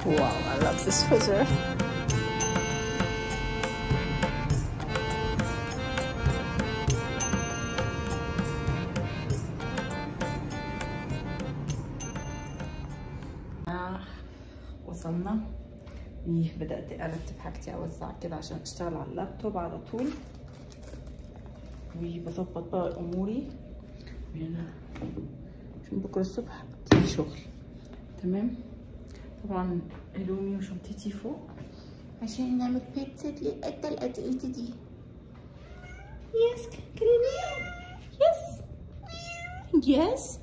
Wow, I love this sweater. آه، وصلنا بدأت أرتب حاجتي أوزع كده عشان أشتغل على اللابتوب على طول وبظبط بقى أموري هنا عشان بكرة الصبح ابتدي شغل تمام طبعا هدومي وشنطتي فوق عشان نعمل بيتزا القد القد ايدي دي يس كريمي يس يس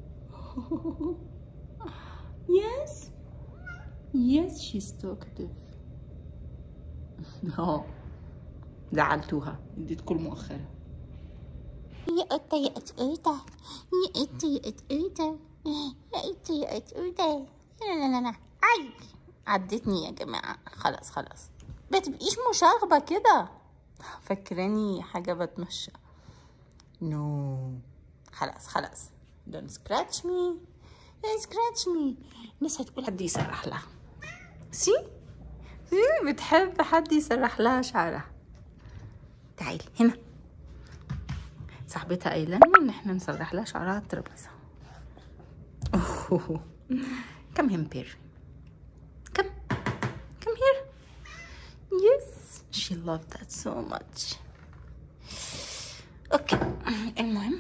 يس يس شيز talkative اه زعلتوها اديتكم مؤخرا يا قطة يا قطة يا قطة يا قطة يا قطة يا قطة لا لا لا لا عي عدتني يا جماعة خلاص خلاص بتبقيش مشاغبة كده فاكراني حاجة بتمشى نو no. خلاص خلاص don't scratch me don't scratch me الناس هتقول حد يسرح لها سي سي بتحب حد يسرح لها شعرها تعالي هنا صاحبتها قايله لنا ان احنا نسرح لها شعرها على الترابيزه اوه كم هيم بير كم كم هير يس she loved that so much اوكي المهم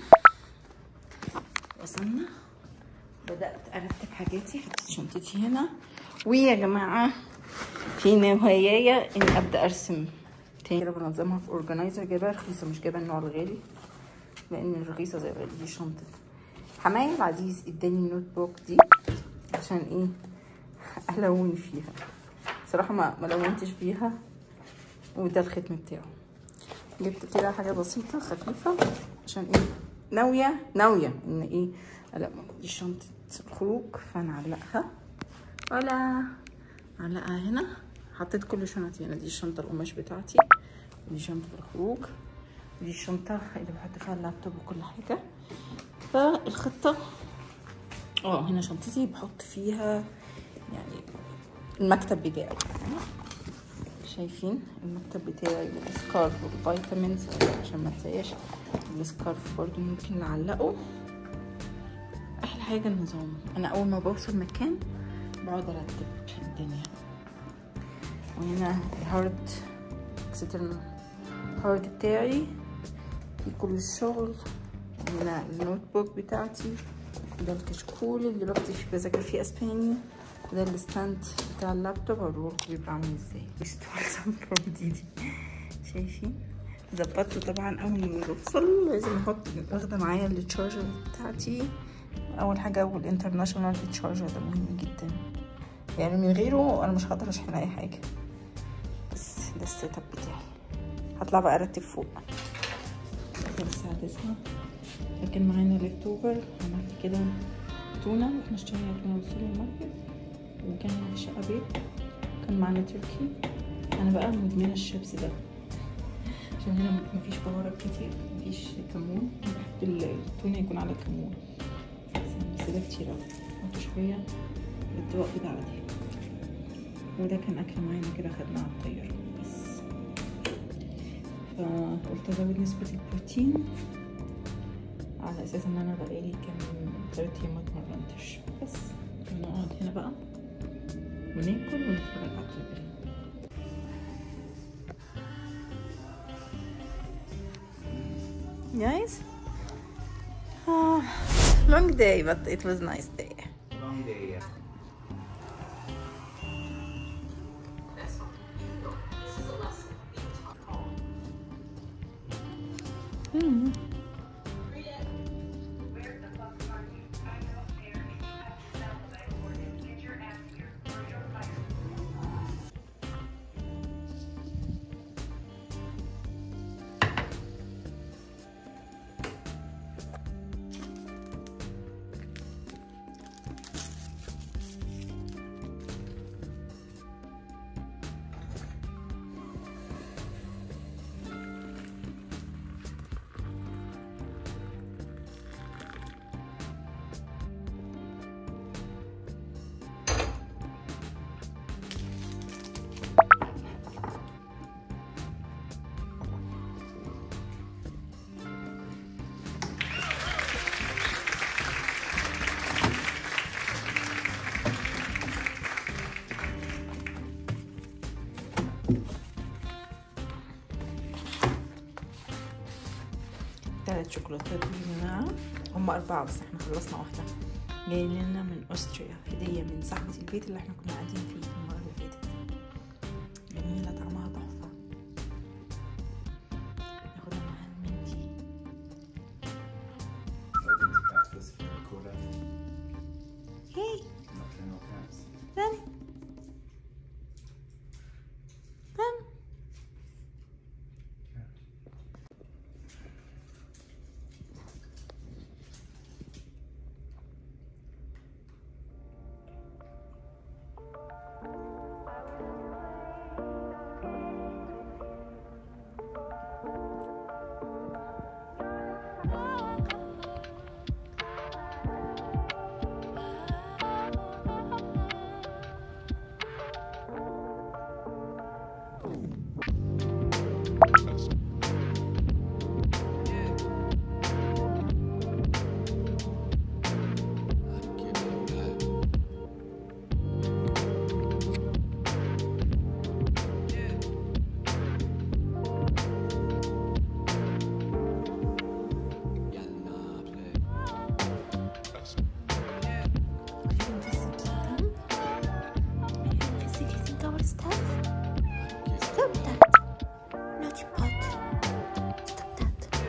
وصلنا بدأت أرتب حاجاتي حطيت شنطتي هنا ويا جماعة في نهاية إني أبدأ أرسم تاني كده بنظمها في أورجنايزر جايبها رخيصة مش جايبة النوع الغالي لان الرخيصه زي ما دي شنطه حماية العزيز اداني النوت بوك دي عشان ايه الون فيها صراحه ما ما لونتش فيها وده الختم بتاعه جبت كده حاجه بسيطه خفيفه عشان ايه ناويه ناويه ان ايه لا دي شنطه الخروج فنعلقها ولا علقها هنا حطيت كل شنطي هنا دي الشنطه القماش بتاعتي دي شنطه الخروج دي الشنطة اللي بحط فيها اللابتوب وكل حاجة فالخطة اه هنا شنطتي بحط فيها يعني المكتب بتاعي شايفين المكتب بتاعي والسكارف والفيتامينز عشان ما تنساش السكارف برضو ممكن نعلقه احلى حاجة النظام انا اول ما بوصل مكان بقعد ارتب الدنيا وهنا الهارد اكسترنال هارد بتاعي في كل الشغل هنا النوت بوك بتاعتي ده الكشكول اللي بكتب فيه بذاكر فيه اسباني ده الستاند بتاع اللابتوب اوريكم بيبقى عامل ازاي بيستوعب فروم ديدي شايفين ظبطته طبعا اول ما بوصل لازم احط واخده معايا التشارجر بتاعتي اول حاجه اول انترناشونال تشارجر ده مهم جدا يعني من غيره انا مش هقدر اشحن اي حاجه بس ده السيت اب بتاعي هطلع بقى ارتب فوق الساعة تسعة لكن معانا ليفتوفر عملت كده تونة احنا اشترينا تونة من السوبر ماركت وكان عندي شقة بيت كان معانا تركي انا بقى مدمنة الشيبس ده عشان هنا مفيش بهارات كتير مفيش كمون بحب التونة يكون على كمون بس ده كتير اوي حط شوية الطبق بتاع دي وده كان اكل معانا كده خدناه على الطيارة بس فقلت ازود نسبة البروتين على اساس ان انا بقالي كام تلات ايام ما اتمرنتش بس نقعد هنا بقى وناكل ونتفرج على التلفزيون Guys, uh, long day, but it was nice day. Long day, yeah. Mm. شوكولاتات دي يا جماعه هم اربعه بس احنا خلصنا واحده جاي لنا من استريا هديه من صاحبه البيت اللي احنا كنا قاعدين فيه المره اللي فاتت جميله طعمها تحفه ناخدها معاها المندي Das für Cola. هي Noch keine Caps. رن رن Visiting our staff? Stop that. Naughty pot. Stop that.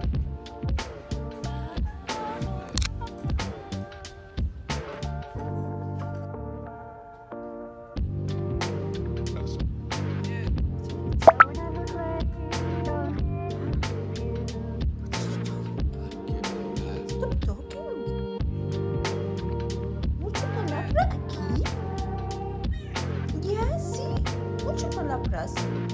Stop talking. Mucho palabra aquí. Ya, sí. Mucho palabras.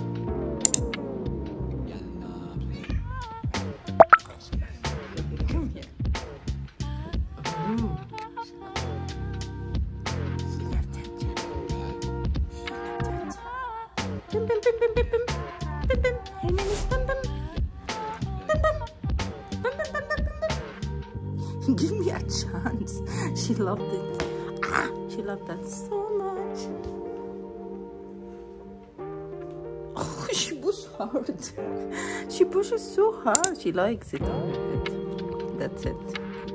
Come here. Mm. She loved that. She loved that. Bim, bim, bim, bim, bim, bim. Bim, bim. Her name is Bim, bim. Bim, bim. Bim, bim, bim, bim, bim, bim. Give me a chance. She loved it. Ah, she loved that so much. Oh, she pushed hard. She pushes so hard. She likes it. all of it. That's it.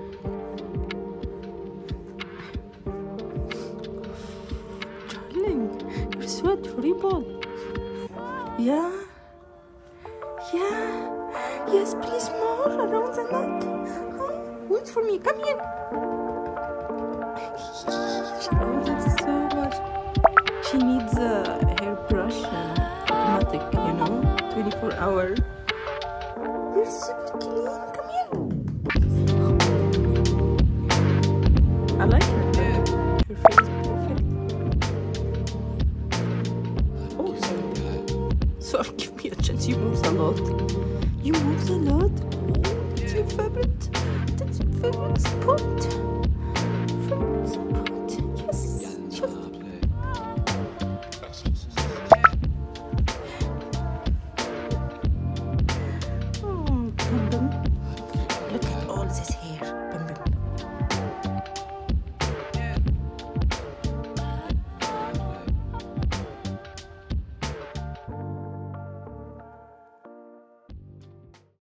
Darling, you're so adorable. Yeah. Yeah. Yes, please more around the neck. Huh? Wait for me. Come here. she loves it so much. She needs a hairbrush and automatic, you know, 24 hour. You're super clean. Come here. I like her. Her face is perfect. Oh, sorry. Sorry, give me a chance. You move a lot. You move a lot. Oh, that's your favorite. That's your favorite spot.